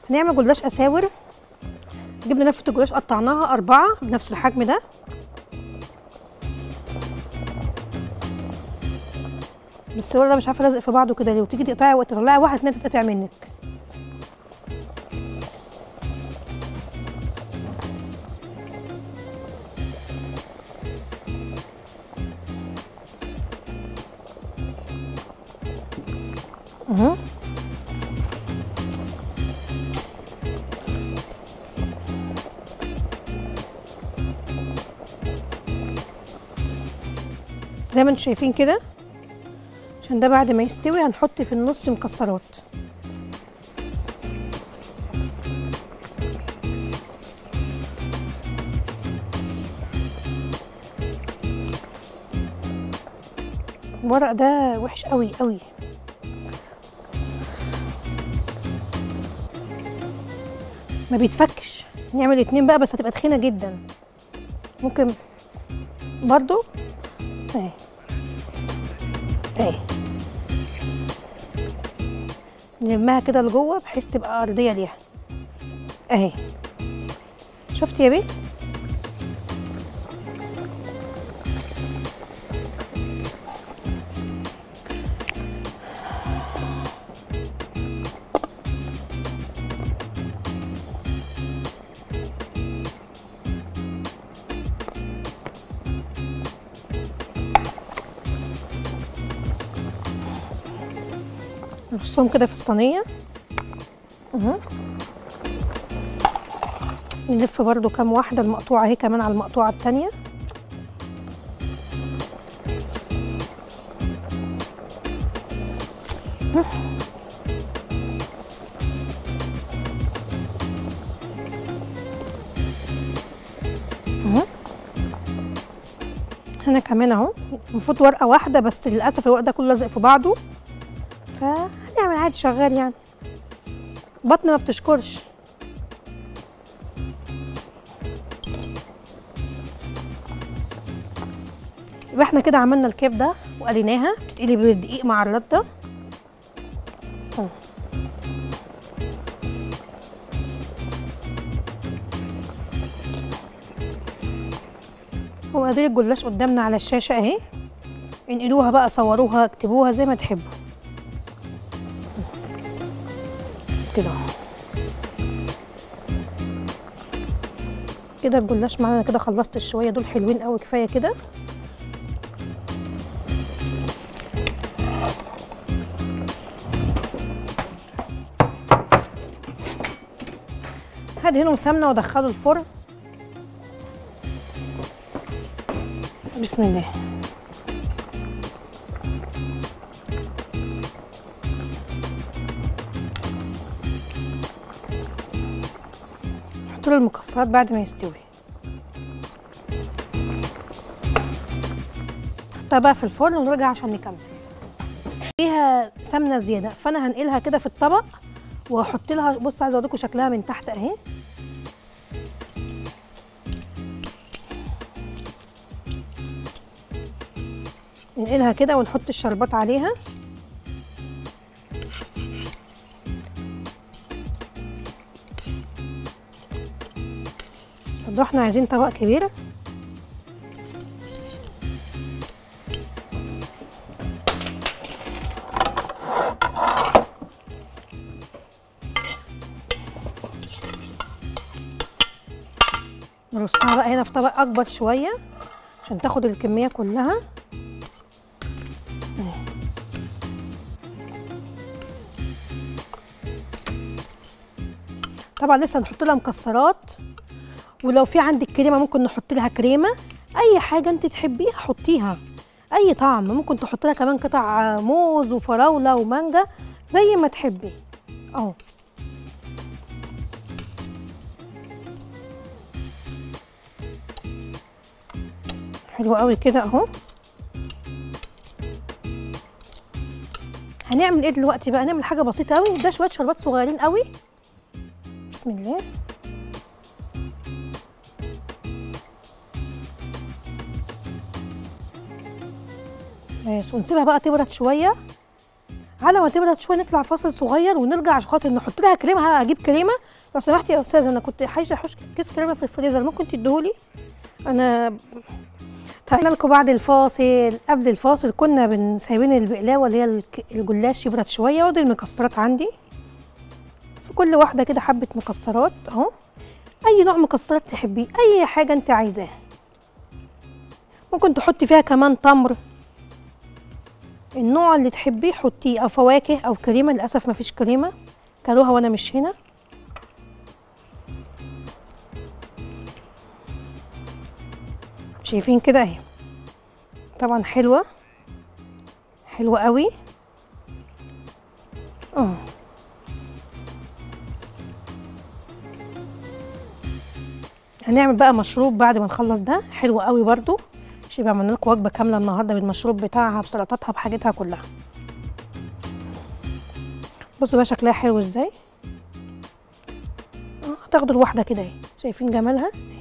هنعمل جلاش اساور جبنا لفه الجلاش قطعناها اربعه بنفس الحجم ده بس الورق ده مش عارفه لازق في بعضه كده ليه وتيجي تقطعي وتطلعي واحد اتنين تتقطع منك اهو زي ما انتم شايفين كده عشان ده بعد ما يستوي هنحط في النص مكسرات الورق ده وحش قوي قوي ما بيتفكش نعمل اتنين بقى بس هتبقى تخينه جدا ممكن برضو اهي اهي نلمها كده لجوه بحيث تبقى ارضيه ليها اهي شفتي يا بيه نرصهم كده في الصينيه اهو نلف برضو كام واحده المقطوعه اهي كمان على المقطوعه التانية اهو هنا كمان اهو المفروض ورقه واحده بس للاسف الورق ده كله لازق في بعضه فهنعمل عادي شغال يعني بطن ما بتشكرش يبقى احنا كده عملنا الكيف ده وقليناها بتتقلي بالدقيق مع الرده اهو. ومقادير الجلاش قدامنا على الشاشه اهي انقلوها بقى صوروها اكتبوها زي ما تحبوا كده اهو. كده الجلاش معانا كده خلصت الشويه دول حلوين قوي كفايه كده هدهنهم سمنه وادخله الفرن بسم الله نحط له المكسرات بعد ما يستوي نحطها بقى في الفرن ونرجع عشان نكمل فيها سمنه زياده فانا هنقلها كده في الطبق واحط لها بص عايزه اوريكم شكلها من تحت اهي ننقلها كده ونحط الشربات عليها صدق احنا عايزين طبق كبير نرصها بقى هنا في طبق اكبر شويه عشان تاخد الكميه كلها طبعا لسه هنحط لها مكسرات ولو في عندك كريمه ممكن نحط لها كريمه اي حاجه انت تحبيها حطيها اي طعم ممكن تحط لها كمان قطع موز وفراوله ومانجا زي ما تحبي اهو حلو قوي كده اهو هنعمل ايه دلوقتي بقى نعمل حاجه بسيطه قوي ده شويه شربات صغيرين قوي بسم الله بس ونسيبها بقى تبرد شويه على ما تبرد شويه نطلع فاصل صغير ونرجع عشان خاطر نحط لها كريمه هجيب كريمه لو سمحتي يا استاذه انا كنت حايشه احوش كيس كريمه في الفريزر ممكن تديهولي انا تعالى لكم بعد الفاصل قبل الفاصل كنا بن- سايبين البقلاوه اللي هي الك- الجلاش يبرد شويه وادي المكسرات عندي في كل واحده كده حبه مكسرات اهو اي نوع مكسرات تحبيه اي حاجه انت عايزاها ممكن تحطي فيها كمان تمر النوع اللي تحبيه حطيه او فواكه او كريمه للاسف مفيش كريمه كلوها وانا مش هنا شايفين كده اهي طبعا حلوه حلوه قوي اه هنعمل بقى مشروب بعد ما نخلص ده حلو قوي برضو شبه عملنا لكم وجبه كامله النهارده بالمشروب بتاعها بسلطاتها بحاجتها كلها بصوا بقى شكلها حلو ازاي اه هتاخدوا الواحده كده اهي شايفين جمالها